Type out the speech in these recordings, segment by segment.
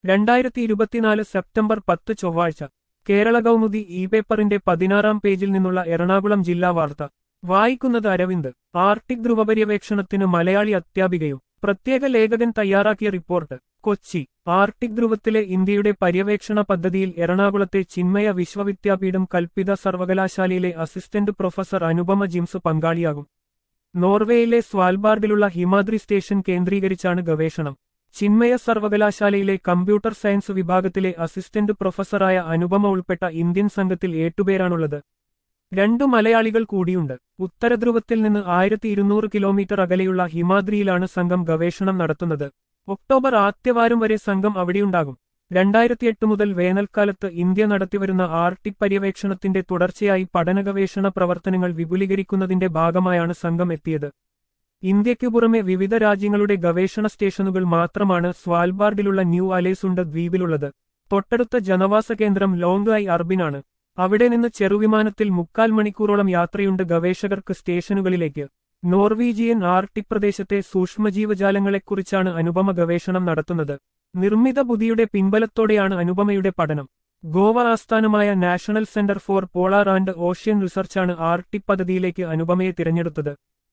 രണ്ടായിരത്തി ഇരുപത്തിനാല് സെപ്റ്റംബർ പത്ത് ചൊവ്വാഴ്ച കേരള കൗമുദി ഇ പേപ്പറിന്റെ പതിനാറാം പേജിൽ നിന്നുള്ള എറണാകുളം ജില്ലാ വാർത്ത വായിക്കുന്നത് അരവിന്ദ് ആർട്ടിക് ധ്രുവപര്യവേക്ഷണത്തിന് മലയാളി അത്യാപികയും പ്രത്യേക ലേഖകൻ തയ്യാറാക്കിയ റിപ്പോർട്ട് കൊച്ചി ആർട്ടിക് ധ്രുവത്തിലെ ഇന്ത്യയുടെ പര്യവേക്ഷണ പദ്ധതിയിൽ എറണാകുളത്തെ ചിന്മയ വിശ്വവിദ്യാപീഠം കൽപ്പിത സർവകലാശാലയിലെ അസിസ്റ്റന്റ് പ്രൊഫസർ അനുപമ ജിംസ് പങ്കാളിയാകും നോർവേയിലെ സ്വാൽബാർഡിലുള്ള ഹിമാദ്രി സ്റ്റേഷൻ കേന്ദ്രീകരിച്ചാണ് ഗവേഷണം ചിന്മയ സർവകലാശാലയിലെ കമ്പ്യൂട്ടർ സയൻസ് വിഭാഗത്തിലെ അസിസ്റ്റന്റ് പ്രൊഫസറായ അനുപമ ഉൾപ്പെട്ട ഇന്ത്യൻ സംഘത്തിൽ ഏട്ടുപേരാണുള്ളത് രണ്ടു മലയാളികൾ കൂടിയുണ്ട് ഉത്തരധ്രുവത്തിൽ നിന്ന് ആയിരത്തി ഇരുന്നൂറ് കിലോമീറ്റർ അകലെയുള്ള ഹിമാദ്രിയിലാണ് സംഘം ഗവേഷണം നടത്തുന്നത് ഒക്ടോബർ ആദ്യവാരം വരെ സംഘം അവിടെയുണ്ടാകും രണ്ടായിരത്തിയെട്ട് മുതൽ വേനൽക്കാലത്ത് ഇന്ത്യ നടത്തിവരുന്ന ആർട്ടിക് പര്യവേക്ഷണത്തിന്റെ തുടർച്ചയായി പഠന ഗവേഷണ പ്രവർത്തനങ്ങൾ വിപുലീകരിക്കുന്നതിന്റെ ഭാഗമായാണ് സംഘം എത്തിയത് ഇന്ത്യയ്ക്കു പുറമെ വിവിധ രാജ്യങ്ങളുടെ ഗവേഷണ സ്റ്റേഷനുകൾ മാത്രമാണ് സ്വാൽബാർഡിലുള്ള ന്യൂ അലേസുണ്ട് ദ്വീപിലുള്ളത് തൊട്ടടുത്ത ജനവാസ കേന്ദ്രം ലോങ് ഐ അർബിനാണ് അവിടെ നിന്ന് ചെറുവിമാനത്തിൽ മുക്കാൽ മണിക്കൂറോളം യാത്രയുണ്ട് ഗവേഷകർക്ക് സ്റ്റേഷനുകളിലേക്ക് നോർവീജിയൻ ആർട്ടിക് പ്രദേശത്തെ സൂക്ഷ്മജീവജാലങ്ങളെക്കുറിച്ചാണ് അനുപമ ഗവേഷണം നടത്തുന്നത് നിർമ്മിത ബുദ്ധിയുടെ പിൻബലത്തോടെയാണ് അനുപമയുടെ പഠനം ഗോവ ആസ്ഥാനമായ national centre for polar and ocean റിസർച്ചാണ് ആർട്ടിക് പദ്ധതിയിലേക്ക് അനുപമയെ തിരഞ്ഞെടുത്തത്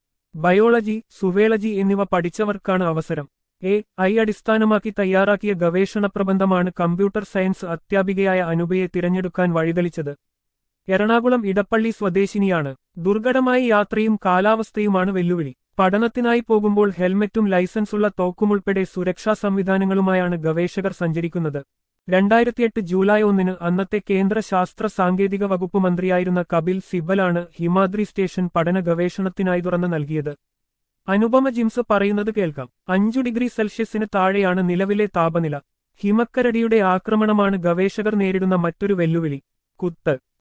ബയോളജി സുവേളജി എന്നിവ പഠിച്ചവർക്കാണ് അവസരം എ ഐ അടിസ്ഥാനമാക്കി തയ്യാറാക്കിയ ഗവേഷണ പ്രബന്ധമാണ് കമ്പ്യൂട്ടർ സയൻസ് അധ്യാപികയായ അനുപയെ തിരഞ്ഞെടുക്കാൻ വഴിതെളിച്ചത് എറണാകുളം ഇടപ്പള്ളി സ്വദേശിനിയാണ് ദുർഘടമായ യാത്രയും കാലാവസ്ഥയുമാണ് വെല്ലുവിളി പഠനത്തിനായി പോകുമ്പോൾ ഹെൽമറ്റും ലൈസൻസുള്ള തോക്കുമുൾപ്പെടെ സുരക്ഷാ സംവിധാനങ്ങളുമായാണ് ഗവേഷകർ സഞ്ചരിക്കുന്നത് രണ്ടായിരത്തിയെട്ട് ജൂലൈ ഒന്നിന് അന്നത്തെ കേന്ദ്ര ശാസ്ത്ര സാങ്കേതിക വകുപ്പ് മന്ത്രിയായിരുന്ന കപിൽ സിബലാണ് ഹിമാദ്രി സ്റ്റേഷൻ പഠന ഗവേഷണത്തിനായി തുറന്നു നൽകിയത് അനുപമ ജിംസ് പറയുന്നത് കേൾക്കാം അഞ്ചു ഡിഗ്രി സെൽഷ്യസിന് താഴെയാണ് നിലവിലെ താപനില ഹിമക്കരടിയുടെ ആക്രമണമാണ് ഗവേഷകർ നേരിടുന്ന മറ്റൊരു വെല്ലുവിളി കുത്ത്